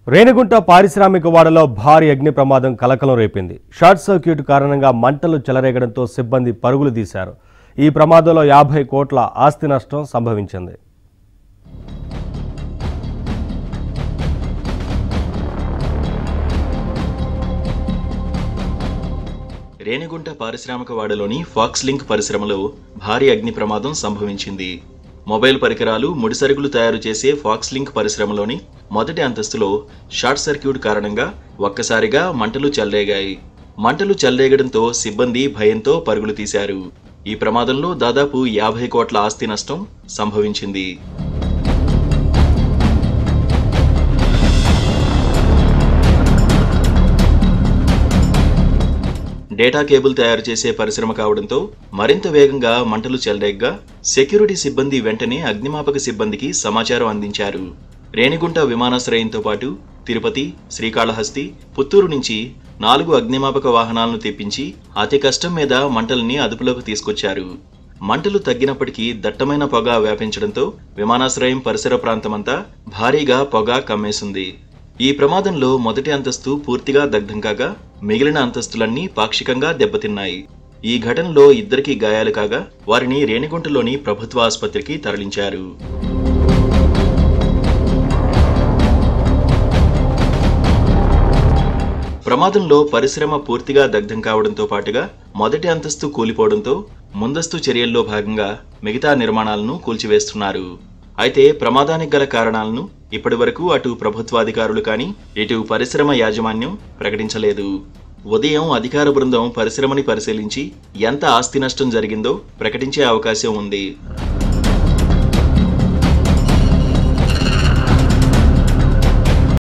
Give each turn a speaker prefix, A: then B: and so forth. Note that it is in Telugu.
A: రేణిగుంట పారిశ్రామిక వాడలో భారీ అగ్ని ప్రమాదం కలకలం రేపింది షార్ట్ సర్క్యూట్ కారణంగా మంటలు చెలరేగడంతో సిబ్బంది పరుగులు తీశారు ఈ ప్రమాదంలో యాభై కోట్ల ఆస్తి నష్టం సంభవించింది
B: రేణిగుంట పారిశ్రామిక వాడలోని ఫాక్స్ లింక్ పరిశ్రమలో భారీ అగ్ని ప్రమాదం సంభవించింది మొబైల్ పరికరాలు ముడిసరుకులు తయారు చేసే ఫాక్స్ లింక్ పరిశ్రమలోని మొదటి అంతస్తులో షార్ట్ సర్క్యూట్ కారణంగా ఒక్కసారిగా మంటలు చెలరేగాయి మంటలు చెలరేగడంతో సిబ్బంది భయంతో పరుగులు తీశారు ఈ ప్రమాదంలో దాదాపు యాభై కోట్ల ఆస్తి నష్టం సంభవించింది డేటా కేబుల్ తయారు చేసే పరిశ్రమ కావడంతో మరింత వేగంగా మంటలు చెలరేగ్గా సెక్యూరిటీ సిబ్బంది వెంటనే అగ్నిమాపక సిబ్బందికి సమాచారం అందించారు రేణిగుంట విమానాశ్రయంతో పాటు తిరుపతి శ్రీకాళహస్తి పుత్తూరు నుంచి నాలుగు అగ్నిమాపక వాహనాలను తెప్పించి అతి కష్టం మీద మంటల్ని అదుపులోకి తీసుకొచ్చారు మంటలు తగ్గినప్పటికీ దట్టమైన పొగ వ్యాపించడంతో విమానాశ్రయం పరిసర ప్రాంతమంతా భారీగా పొగ కమ్మేసింది ఈ ప్రమాదంలో మొదటి అంతస్తు పూర్తిగా దగ్ధం కాగా మిగిలిన అంతస్తులన్నీ పాక్షికంగా దెబ్బతిన్నాయి ఈ ఘటనలో ఇద్దరికి గాయాలు కాగా వారిని రేణిగుంటలోని ప్రభుత్వ ఆసుపత్రికి తరలించారు ప్రమాదంలో పరిశ్రమ పూర్తిగా దగ్ధం కావడంతో పాటుగా మొదటి అంతస్తు కూలిపోవడంతో ముందస్తు చర్యల్లో భాగంగా మిగతా నిర్మాణాలను కూల్చివేస్తున్నారు అయితే ప్రమాదానికి గల కారణాలను ఇప్పటివరకు అటు ప్రభుత్వాధికారులు కానీ ఇటు పరిశ్రమ యాజమాన్యం ప్రకటించలేదు ఉదయం అధికార బృందం పరిశ్రమని పరిశీలించి ఎంత ఆస్తి నష్టం జరిగిందో ప్రకటించే అవకాశం ఉంది